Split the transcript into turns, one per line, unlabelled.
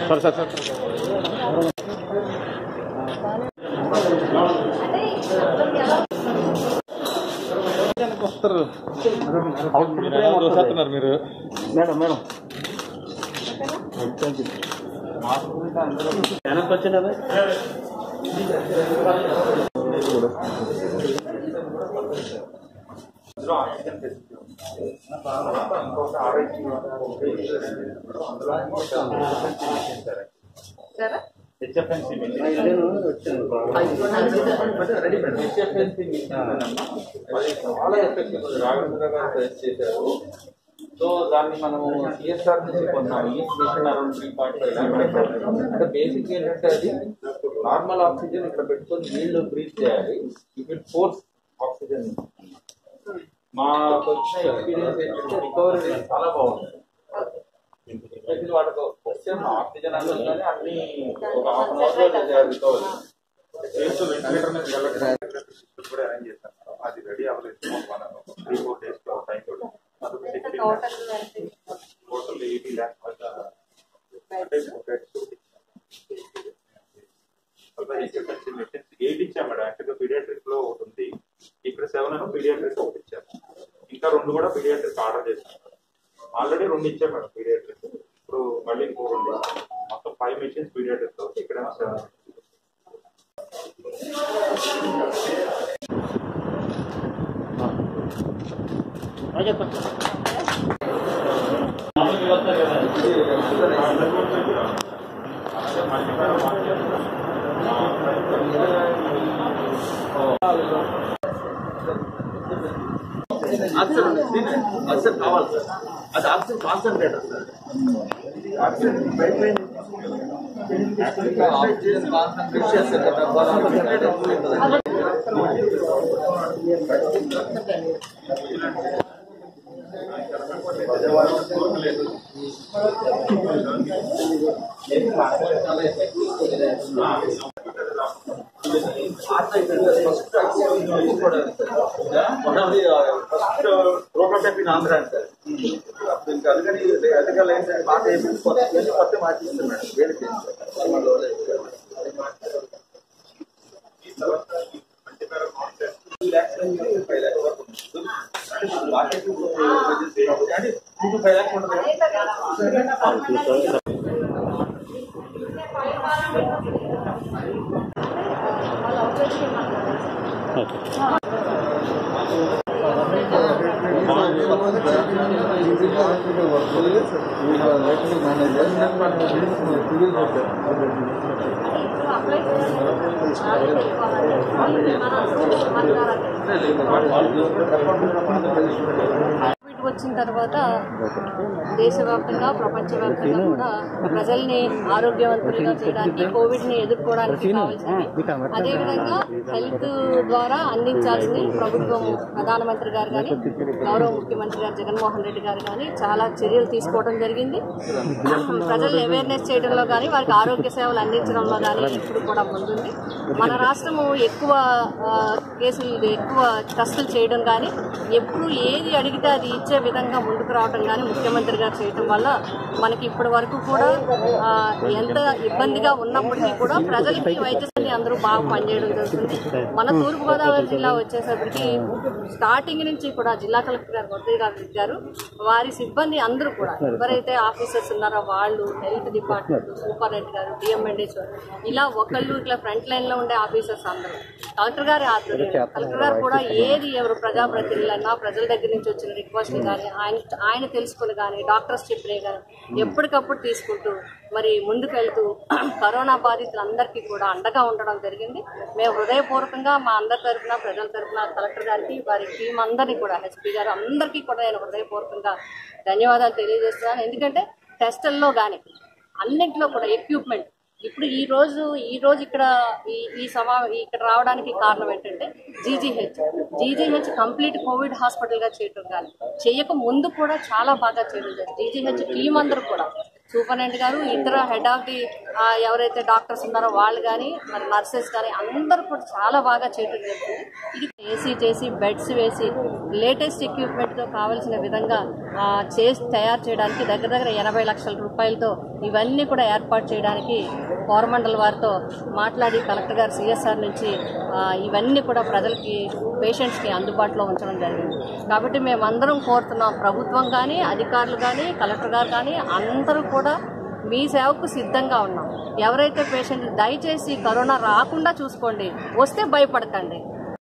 Sir sir sir వస్తారు చూస్తున్నారు మీరు
మేడం మేడం వెనక్కి వచ్చిందా
హెచ్ఎఫ్ఎన్సీ చాలా ఎఫెక్టివ్ రాఘవేంద్ర గారు సజెస్ట్ చేశారు సో దాన్ని మనము సిఎస్ఆర్ నుంచి కొన్నాము ఈ machine around three point five అంటే బేసిక్ ఏంటంటే అది నార్మల్ ఆక్సిజన్ ఇక్కడ పెట్టుకొని నీళ్లు బ్రీత్ చేయాలి ఇఫ్ ఇట్ ఫోర్స్ ఆక్సిజన్ మాకు వచ్చిన ఎక్స్పీరియన్స్ ఏంటంటే రికవరీ రేట్ చాలా బాగుంది ఎస్పెషల్లీ వాళ్ళకి క్వశ్చన్ ఆక్సిజన్ అన్నది కానీ అన్ని ఒక హాఫ్ అన్ అవర్ రికవరీ
కూడా అరేంజ్ చేస్తాను మేడం. అది రెడీ అవ్వలేదు మన త్రీ ఫోర్ డేస్ లో time
total
total eighty lakhs అంటే ఎయిట్ ఇచ్చాం మేడం యాక్చువల్గా పీడియాట్రిక్ లో ఒకటి ఉంది ఇక్కడ సెవెన్ అని పీడియాట్రిక్ ఒకటి ఇచ్చాము ఇంకా రెండు కూడా పీడియాట్రిక్ ఆర్డర్ చేశాం ఆల్రెడీ రెండు ఇచ్చాం మేడం పీడియాట్రిక్ ఇప్పుడు మళ్ళీ ఇంకో రెండు ఇచ్చాం. మొత్తం ఫైవ్ మెషిన్స్ పీడియాట్రిక్ లో ఇక్కడేమో సెవెన్
ఆక్సిజన్ ఆక్సిజన్ కావాలి సార్ అది oxygen concentrator sir oxygen oxygen concentrate చేస్తారు కదా first prototype in Andhra sir ఇంకా అందుకని ఎథికల్ ఏంటంటే పాత ఏపీ కొత్త మార్చిస్తుంది మేడం వేడికి టూ టు ఫైవ్ ల్యాక్స్ ఉంటుంది
అప్లై కోవిడ్ వచ్చిన తర్వాత దేశవ్యాప్తంగా ప్రపంచవ్యాప్తంగా కూడా ప్రజల్ని ఆరోగ్యవంతులుగా చేయడానికి కోవిడ్ ని ఎదుర్కోవడానికి కావాల్సింది అదేవిధంగా హెల్త్ ద్వారా అందించాల్సింది ప్రభుత్వం ప్రధానమంత్రి గారు కానీ గౌరవ ముఖ్యమంత్రి గారు జగన్మోహన్ రెడ్డి గారు కానీ చాలా చర్యలు తీసుకోవడం జరిగింది ప్రజల్ని అవేర్నెస్ చేయడంలో కానీ వారికి ఆరోగ్య సేవలు అందించడంలో కానీ ఇప్పుడు కూడా ముందుంది మన రాష్ట్రము ఎక్కువ ఆ, కేసులు ఎక్కువ టెస్టులు చేయడం కానీ ఎప్పుడు ఏది అడిగితే అది ఇచ్చే విధంగా ముందుకు రావడం కానీ ముఖ్యమంత్రి గారు చేయడం వల్ల మనకి ఇప్పటి వరకు కూడా ఆ, ఎంత ఇబ్బందిగా ఉన్నప్పటికీ కూడా ప్రజలకి వైద్య సిబ్బంది అందరూ బాగా పనిచేయడం జరుగుతుంది మన తూర్పుగోదావరి జిల్లా వచ్చేసరికి స్టార్టింగ్ నుంచి కూడా జిల్లా కలెక్టర్ గారు వర్ధయ్య గారు గారు వారి సిబ్బంది అందరూ కూడా ఎవరైతే ఆఫీసర్స్ ఉన్నారో వాళ్ళు హెల్త్ డిపార్ట్మెంట్ సూపరింటెండెంట్ గారు డిఎంఎండీస్ ఇలా ఒకళ్ళు ఇట్లా ఫ్రంట్ లైన్ లో ఉండే ఆఫీసర్స్ అందరూ కలెక్టర్ గారి ఆధ్వర్యం కలెక్టర్ గారు కూడా ఏది ఎవరు ప్రజాప్రతినిధులన్నా ప్రజల దగ్గర నుంచి వచ్చిన రిక్వెస్ట్ కానీ ఆయన ఆయన తెలుసుకుని కానీ డాక్టర్స్ చెప్పినవి కానీ ఎప్పటికప్పుడు తీసుకుంటూ మరి ముందుకు వెళ్తూ కరోనా బాధితులందరికీ కూడా అండగా ఉండడం జరిగింది మేము హృదయపూర్వకంగా మా అందరి తరఫున ప్రజల తరఫున కలెక్టర్ గారికి వారి టీం అందరినీ కూడా ఎస్పీ గారు అందరికీ కూడా నేను హృదయపూర్వకంగా ధన్యవాదాలు తెలియజేస్తున్నాను ఎందుకంటే టెస్టుల్లో కానీ అన్నింటిలో కూడా ఎక్విప్మెంట్ ఇప్పుడు ఈ రోజు ఈ రోజు ఇక్కడ ఈ ఈ సమా ఇక్కడ రావడానికి కారణం ఏంటంటే GGH GGH complete covid hospital గా చేయటం కానీ చేయక ముందు కూడా చాలా బాగా చేయడం జరిగింది జీజీహెచ్ టీం అందరూ కూడా సూపరింటెండెంట్ గారు ఇతర హెడ్ ఆఫ్ ది ఆ, ఎవరైతే డాక్టర్స్ ఉన్నారో వాళ్ళు కానీ మరి నర్సెస్ కానీ అందరూ కూడా చాలా బాగా చేయడం జరుగుతుంది ఇది ఏసీ చేసి బెడ్స్ వేసి లేటెస్ట్ ఎక్విప్మెంట్తో కావాల్సిన విధంగా ఆ, చేసి తయారు చేయడానికి దగ్గర దగ్గర ఎనభై లక్షల రూపాయలతో ఇవన్నీ కూడా ఏర్పాటు చేయడానికి కోరమండల్ వారితో మాట్లాడి కలెక్టర్ గారు సిఎస్ఆర్ నుంచి ఆ, ఇవన్నీ కూడా ప్రజలకి పేషెంట్స్కి అందుబాటులో ఉంచడం జరిగింది కాబట్టి మేమందరం కోరుతున్నాం ప్రభుత్వం కానీ అధికారులు కానీ కలెక్టర్ గారు కానీ అందరూ కూడా మీ సేవకు సిద్ధంగా ఉన్నాం ఎవరైతే పేషెంట్లు దయచేసి కరోనా రాకుండా చూసుకోండి వస్తే భయపడకండి